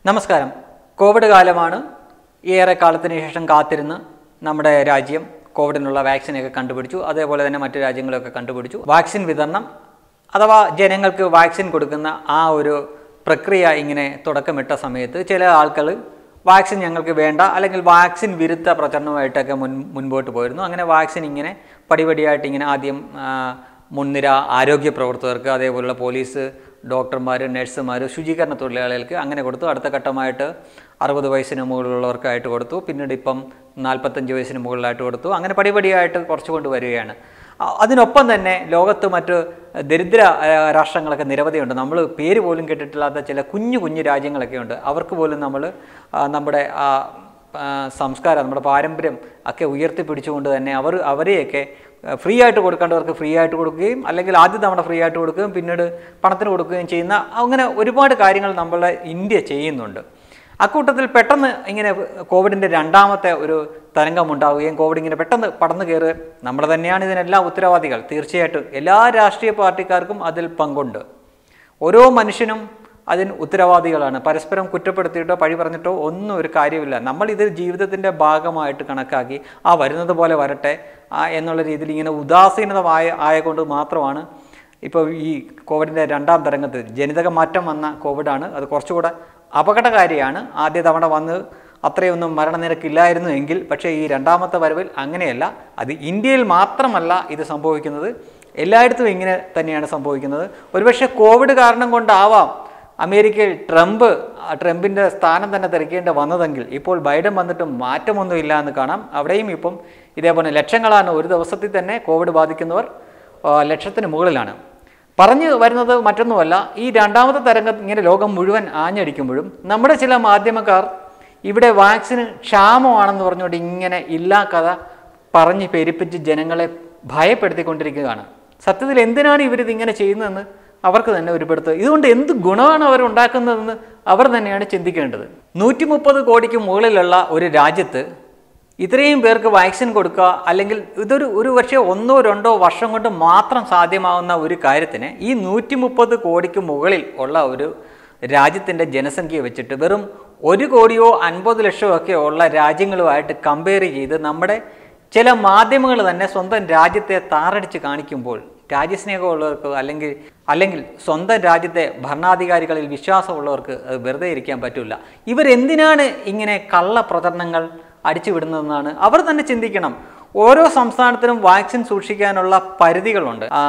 നമസ്കാരം കോവിഡ് കാലമാണ് ഏറെ കാലത്തിന് ശേഷം കാത്തിരുന്ന് നമ്മുടെ രാജ്യം കോവിഡിനുള്ള വാക്സിനൊക്കെ കണ്ടുപിടിച്ചു അതേപോലെ തന്നെ മറ്റു രാജ്യങ്ങളൊക്കെ കണ്ടുപിടിച്ചു വാക്സിൻ വിതരണം അഥവാ ജനങ്ങൾക്ക് വാക്സിൻ കൊടുക്കുന്ന ആ ഒരു പ്രക്രിയ ഇങ്ങനെ തുടക്കമിട്ട സമയത്ത് ചില ആൾക്കാർ വാക്സിൻ ഞങ്ങൾക്ക് വേണ്ട അല്ലെങ്കിൽ വാക്സിൻ വിരുദ്ധ പ്രചരണമായിട്ടൊക്കെ മുൻ മുൻപോട്ട് പോയിരുന്നു അങ്ങനെ വാക്സിൻ ഇങ്ങനെ പടിപടിയായിട്ട് ഇങ്ങനെ ആദ്യം ആ, മുൻനിര ആരോഗ്യ പ്രവർത്തകർക്ക് അതേപോലുള്ള പോലീസ് ഡോക്ടർമാർ നഴ്സുമാർ ശുചീകരണ തൊഴിലാളികൾക്ക് അങ്ങനെ കൊടുത്തു അടുത്ത ഘട്ടമായിട്ട് അറുപത് വയസ്സിന് മുകളിലുള്ളവർക്കായിട്ട് കൊടുത്തു പിന്നീട് ഇപ്പം നാൽപ്പത്തഞ്ച് വയസ്സിന് മുകളിലായിട്ട് കൊടുത്തു അങ്ങനെ പടിപടിയായിട്ട് കുറച്ച് കൊണ്ട് വരികയാണ് അ- അതിനൊപ്പം തന്നെ ലോകത്ത് മറ്റ് ദരിദ്ര ആ, രാഷ്ട്രങ്ങളൊക്കെ നിരവധിയുണ്ട് നമ്മൾ പേര് പോലും കേട്ടിട്ടില്ലാത്ത ചില കുഞ്ഞു കുഞ്ഞു രാജ്യങ്ങളൊക്കെ ഉണ്ട് അവർക്ക് പോലും നമ്മൾ നമ്മുടെ ആ ആ, സംസ്കാരം നമ്മുടെ പാരമ്പര്യം ഒക്കെ ഉയർത്തിപ്പിടിച്ചുകൊണ്ട് തന്നെ അവർ അവരെയൊക്കെ ഫ്രീ ആയിട്ട് കൊടുക്കേണ്ടവർക്ക് ഫ്രീ ആയിട്ട് കൊടുക്കുകയും അല്ലെങ്കിൽ ആദ്യം തവണ ഫ്രീ ആയിട്ട് കൊടുക്കുകയും പിന്നീട് പണത്തിന് കൊടുക്കുകയും ചെയ്യുന്ന അങ്ങനെ ഒരുപാട് കാര്യങ്ങൾ നമ്മളെ ഇന്ത്യ ചെയ്യുന്നുണ്ട് അക്കൂട്ടത്തിൽ പെട്ടെന്ന് ഇങ്ങനെ കോവിഡിൻ്റെ രണ്ടാമത്തെ ഒരു തരംഗം ഉണ്ടാവുകയും കോവിഡ് ഇങ്ങനെ പെട്ടെന്ന് പടന്നു കയറി നമ്മൾ തന്നെയാണ് ഇതിനെല്ലാം ഉത്തരവാദികൾ തീർച്ചയായിട്ടും എല്ലാ രാഷ്ട്രീയ പാർട്ടിക്കാർക്കും അതിൽ പങ്കുണ്ട് ഓരോ മനുഷ്യനും അതിന് ഉത്തരവാദികളാണ് പരസ്പരം കുറ്റപ്പെടുത്തിയിട്ടോ പഴി പറഞ്ഞിട്ടോ ഒന്നും ഒരു കാര്യമില്ല നമ്മൾ ഇത് ജീവിതത്തിൻ്റെ ഭാഗമായിട്ട് കണക്കാക്കി ആ വരുന്നത് പോലെ വരട്ടെ ആ എന്നുള്ള രീതിയിൽ ഇങ്ങനെ ഉദാസീനത ആയ ആയകൊണ്ട് മാത്രമാണ് ഇപ്പോൾ ഈ കോവിഡിൻ്റെ രണ്ടാം തരംഗത്തിൽ ജനിതക മാറ്റം വന്ന കോവിഡാണ് അത് കുറച്ചുകൂടെ അപകടകാരിയാണ് ആദ്യ തവണ വന്ന് അത്രയൊന്നും മരണനിരക്കില്ലായിരുന്നു എങ്കിൽ പക്ഷേ ഈ രണ്ടാമത്തെ വരവിൽ അങ്ങനെയല്ല അത് ഇന്ത്യയിൽ മാത്രമല്ല ഇത് സംഭവിക്കുന്നത് എല്ലായിടത്തും ഇങ്ങനെ തന്നെയാണ് സംഭവിക്കുന്നത് ഒരുപക്ഷെ കോവിഡ് കാരണം കൊണ്ടാവാം അമേരിക്കയിൽ ട്രംപ് ആ ട്രംപിൻ്റെ സ്ഥാനം തന്നെ തിരക്കേണ്ടി വന്നതെങ്കിൽ ഇപ്പോൾ ബൈഡൻ വന്നിട്ടും മാറ്റമൊന്നും ഇല്ല എന്ന് കാണാം അവിടെയും ഇപ്പം ഇതേപോലെ ലക്ഷങ്ങളാണ് ഒരു ദിവസത്തിൽ തന്നെ കോവിഡ് ബാധിക്കുന്നവർ ആ, ലക്ഷത്തിന് മുകളിലാണ് പറഞ്ഞു വരുന്നത് മറ്റൊന്നുമല്ല ഈ രണ്ടാമത്തെ തരംഗം ഇങ്ങനെ ലോകം മുഴുവൻ ആഞ്ഞടിക്കുമ്പോഴും നമ്മുടെ ചില മാധ്യമക്കാർ ഇവിടെ വാക്സിന് ക്ഷാമമാണെന്ന് പറഞ്ഞുകൊണ്ട് ഇങ്ങനെ ഇല്ലാ കഥ പറഞ്ഞ് പെരുപ്പിച്ച് ജനങ്ങളെ ഭയപ്പെടുത്തിക്കൊണ്ടിരിക്കുകയാണ് സത്യത്തിൽ എന്തിനാണ് ഇവരിത് ഇങ്ങനെ ചെയ്യുന്നതെന്ന് അവർക്ക് തന്നെ ഒരു പിടുത്തം ഇതുകൊണ്ട് എന്ത് ഗുണമാണ് അവർ ഉണ്ടാക്കുന്നതെന്ന് അവർ തന്നെയാണ് ചിന്തിക്കേണ്ടത് നൂറ്റി മുപ്പത് കോടിക്ക് മുകളിലുള്ള ഒരു രാജ്യത്ത് ഇത്രയും പേർക്ക് വാക്സിൻ കൊടുക്കുക അല്ലെങ്കിൽ ഇതൊരു ഒരു പക്ഷേ ഒന്നോ രണ്ടോ വർഷം കൊണ്ട് മാത്രം സാധ്യമാവുന്ന ഒരു കാര്യത്തിന് ഈ നൂറ്റി മുപ്പത് കോടിക്ക് മുകളിൽ ഉള്ള ഒരു രാജ്യത്തിൻ്റെ ജനസംഖ്യ വെച്ചിട്ട് വെറും ഒരു കോടിയോ അൻപത് ലക്ഷമോ ഒക്കെ ഉള്ള രാജ്യങ്ങളുമായിട്ട് കമ്പയർ ചെയ്ത് നമ്മുടെ ചില മാധ്യമങ്ങൾ തന്നെ സ്വന്തം രാജ്യത്തെ താറടിച്ച് കാണിക്കുമ്പോൾ രാജ്യസ്നേഹമുള്ളവർക്ക് അല്ലെങ്കിൽ അല്ലെങ്കിൽ സ്വന്തം രാജ്യത്തെ ഭരണാധികാരികളിൽ വിശ്വാസമുള്ളവർക്ക് അത് വെറുതെ ഇരിക്കാൻ പറ്റില്ല ഇവരെന്തിനാണ് ഇങ്ങനെ കള്ള പ്രചരണങ്ങൾ അടിച്ചുവിടുന്നതെന്നാണ് അവർ തന്നെ ചിന്തിക്കണം ഓരോ സംസ്ഥാനത്തിനും വാക്സിൻ സൂക്ഷിക്കാനുള്ള പരിധികളുണ്ട് ആ,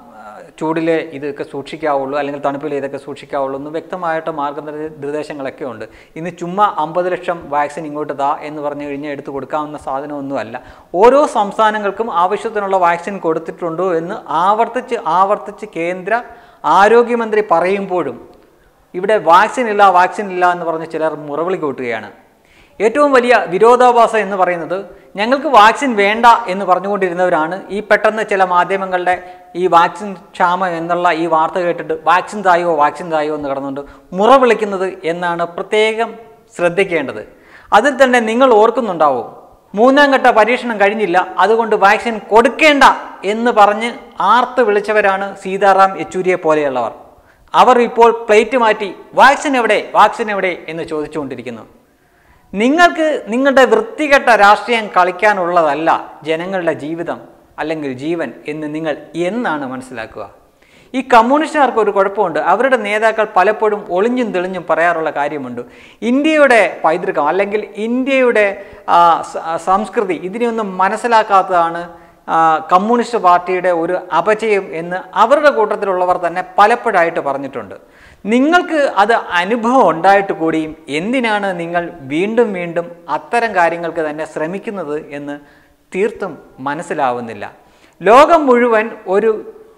ചൂടിൽ ഇതൊക്കെ സൂക്ഷിക്കാവുള്ളൂ അല്ലെങ്കിൽ തണുപ്പിൽ ഇതൊക്കെ സൂക്ഷിക്കാവുള്ളൂ എന്ന് വ്യക്തമായിട്ട് മാർഗനിർദ്ദേശങ്ങളൊക്കെ ഉണ്ട് ഇന്ന് ചുമ്മാ അമ്പത് ലക്ഷം വാക്സിൻ ഇങ്ങോട്ട് താ എന്ന് പറഞ്ഞു കഴിഞ്ഞാൽ എടുത്തു കൊടുക്കാവുന്ന സാധനമൊന്നുമല്ല ഓരോ സംസ്ഥാനങ്ങൾക്കും ആവശ്യത്തിനുള്ള വാക്സിൻ കൊടുത്തിട്ടുണ്ടോ എന്ന് ആവർത്തിച്ച് ആവർത്തിച്ച് കേന്ദ്ര ആരോഗ്യമന്ത്രി പറയുമ്പോഴും ഇവിടെ വാക്സിൻ ഇല്ല വാക്സിൻ ഇല്ല എന്ന് പറഞ്ഞ് ചിലർ മുറവിളി കൂട്ടുകയാണ് ഏറ്റവും വലിയ വിരോധാഭാസം എന്ന് പറയുന്നത് ഞങ്ങൾക്ക് വാക്സിൻ വേണ്ട എന്ന് പറഞ്ഞുകൊണ്ടിരുന്നവരാണ് ഈ പെട്ടെന്ന് ചില മാധ്യമങ്ങളുടെ ഈ വാക്സിൻ ക്ഷാമം എന്നുള്ള ഈ വാർത്ത കേട്ടിട്ട് വാക്സിൻ തായോ വാക്സിൻ തായോ എന്ന് കടന്നുകൊണ്ട് മുറ വിളിക്കുന്നത് എന്നാണ് പ്രത്യേകം ശ്രദ്ധിക്കേണ്ടത് അതിൽ തന്നെ നിങ്ങൾ ഓർക്കുന്നുണ്ടാവും മൂന്നാം ഘട്ട പരീക്ഷണം കഴിഞ്ഞില്ല അതുകൊണ്ട് വാക്സിൻ കൊടുക്കേണ്ട എന്ന് പറഞ്ഞ് ആർത്ത് വിളിച്ചവരാണ് സീതാറാം യെച്ചൂരിയെ പോലെയുള്ളവർ അവർ ഇപ്പോൾ പ്ലേറ്റ് മാറ്റി വാക്സിൻ എവിടെ വാക്സിൻ എവിടെ എന്ന് ചോദിച്ചുകൊണ്ടിരിക്കുന്നു നിങ്ങൾക്ക് നിങ്ങളുടെ വൃത്തികെട്ട രാഷ്ട്രീയം കളിക്കാനുള്ളതല്ല ജനങ്ങളുടെ ജീവിതം അല്ലെങ്കിൽ ജീവൻ എന്ന് നിങ്ങൾ എന്നാണ് മനസ്സിലാക്കുക ഈ കമ്മ്യൂണിസ്റ്റുകാർക്ക് ഒരു കുഴപ്പമുണ്ട് അവരുടെ നേതാക്കൾ പലപ്പോഴും ഒളിഞ്ഞും തെളിഞ്ഞും പറയാറുള്ള കാര്യമുണ്ട് ഇന്ത്യയുടെ പൈതൃകം അല്ലെങ്കിൽ ഇന്ത്യയുടെ ആ, സ- സംസ്കൃതി ഇതിനെയൊന്നും മനസ്സിലാക്കാത്തതാണ് ആ, കമ്മ്യൂണിസ്റ്റ് പാർട്ടിയുടെ ഒരു അപചയം എന്ന് അവരുടെ കൂട്ടത്തിലുള്ളവർ തന്നെ പലപ്പോഴായിട്ട് പറഞ്ഞിട്ടുണ്ട് നിങ്ങൾക്ക് അത് അനുഭവം ഉണ്ടായിട്ട് കൂടിയും എന്തിനാണ് നിങ്ങൾ വീണ്ടും വീണ്ടും അത്തരം കാര്യങ്ങൾക്ക് തന്നെ ശ്രമിക്കുന്നത് എന്ന് തീർത്തും മനസ്സിലാവുന്നില്ല ലോകം മുഴുവൻ ഒരു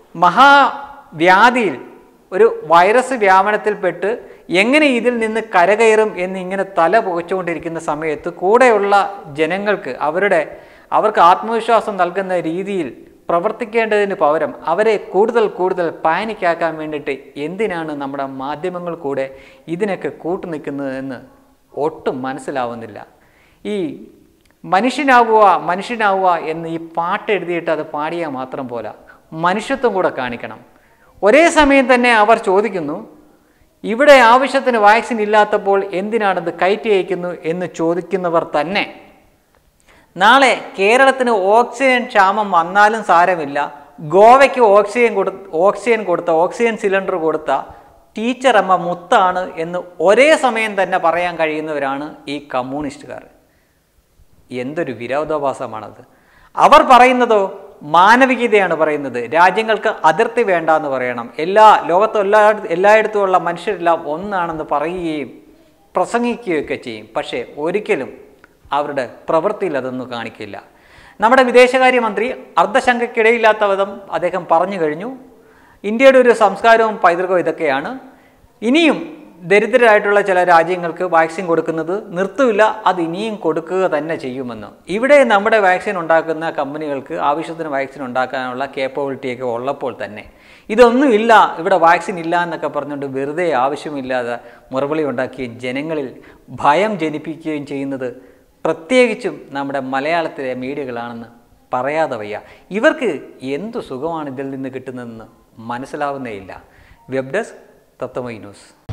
മഹാവ്യാധിയിൽ ഒരു വൈറസ് വ്യാപനത്തിൽപ്പെട്ട് എങ്ങനെ ഇതിൽ നിന്ന് കരകയറും എന്നിങ്ങനെ തല പുകച്ചുകൊണ്ടിരിക്കുന്ന സമയത്ത് കൂടെയുള്ള ജനങ്ങൾക്ക് അവരുടെ അവർക്ക് ആത്മവിശ്വാസം നൽകുന്ന രീതിയിൽ പ്രവർത്തിക്കേണ്ടതിന് പകരം അവരെ കൂടുതൽ കൂടുതൽ പാനിക്കാക്കാൻ വേണ്ടിയിട്ട് എന്തിനാണ് നമ്മുടെ മാധ്യമങ്ങൾ കൂടെ ഇതിനൊക്കെ കൂട്ടുനിൽക്കുന്നതെന്ന് ഒട്ടും മനസ്സിലാവുന്നില്ല ഈ മനുഷ്യനാവുക മനുഷ്യനാവുക എന്ന് ഈ പാട്ട് എഴുതിയിട്ട് അത് പാടിയാൽ മാത്രം പോരാ മനുഷ്യത്വം കൂടെ കാണിക്കണം ഒരേ സമയം തന്നെ അവർ ചോദിക്കുന്നു ഇവിടെ ആവശ്യത്തിന് വാക്സിൻ ഇല്ലാത്തപ്പോൾ എന്തിനാണിത് കയറ്റി അയക്കുന്നു എന്ന് ചോദിക്കുന്നവർ തന്നെ നാളെ കേരളത്തിന് ഓക്സിജൻ ക്ഷാമം വന്നാലും സാരമില്ല ഗോവയ്ക്ക് ഓക്സിജൻ കൊടു ഓക്സിജൻ കൊടുത്ത ഓക്സിജൻ സിലിണ്ടർ കൊടുത്ത ടീച്ചർ അമ്മ മുത്താണ് എന്ന് ഒരേ സമയം തന്നെ പറയാൻ കഴിയുന്നവരാണ് ഈ കമ്മ്യൂണിസ്റ്റുകാർ എന്തൊരു വിരോധാഭാസമാണത് അവർ പറയുന്നതോ മാനവികതയാണ് പറയുന്നത് രാജ്യങ്ങൾക്ക് അതിർത്തി വേണ്ട എന്ന് പറയണം എല്ലാ ലോകത്തും എല്ലാ എല്ലായിടത്തുമുള്ള മനുഷ്യരെല്ലാം ഒന്നാണെന്ന് പറയുകയും പ്രസംഗിക്കുകയൊക്കെ ചെയ്യും പക്ഷേ ഒരിക്കലും അവരുടെ പ്രവൃത്തിയിൽ അതൊന്നും കാണിക്കില്ല നമ്മുടെ വിദേശകാര്യമന്ത്രി അർദ്ധശങ്കയ്ക്കിടയില്ലാത്ത വിധം അദ്ദേഹം പറഞ്ഞു കഴിഞ്ഞു ഇന്ത്യയുടെ ഒരു സംസ്കാരവും പൈതൃകവും ഇതൊക്കെയാണ് ഇനിയും ദരിദ്രരായിട്ടുള്ള ചില രാജ്യങ്ങൾക്ക് വാക്സിൻ കൊടുക്കുന്നത് നിർത്തില്ല അത് ഇനിയും കൊടുക്കുക തന്നെ ചെയ്യുമെന്ന് ഇവിടെ നമ്മുടെ വാക്സിൻ ഉണ്ടാക്കുന്ന കമ്പനികൾക്ക് ആവശ്യത്തിന് വാക്സിൻ ഉണ്ടാക്കാനുള്ള കേപ്പബിലിറ്റിയൊക്കെ ഉള്ളപ്പോൾ തന്നെ ഇതൊന്നും ഇല്ല ഇവിടെ വാക്സിൻ ഇല്ല എന്നൊക്കെ പറഞ്ഞുകൊണ്ട് വെറുതെ ആവശ്യമില്ലാതെ മുറവിളി ഉണ്ടാക്കുകയും ജനങ്ങളിൽ ഭയം ജനിപ്പിക്കുകയും ചെയ്യുന്നത് പ്രത്യേകിച്ചും നമ്മുടെ മലയാളത്തിലെ മീഡിയകളാണെന്ന് പറയാതെ വയ്യ ഇവർക്ക് എന്തു സുഖമാണ് ഇതിൽ നിന്ന് കിട്ടുന്നതെന്ന് മനസ്സിലാവുന്നേയില്ല വെബ് ഡെസ്ക് തത്വമൈ ന്യൂസ്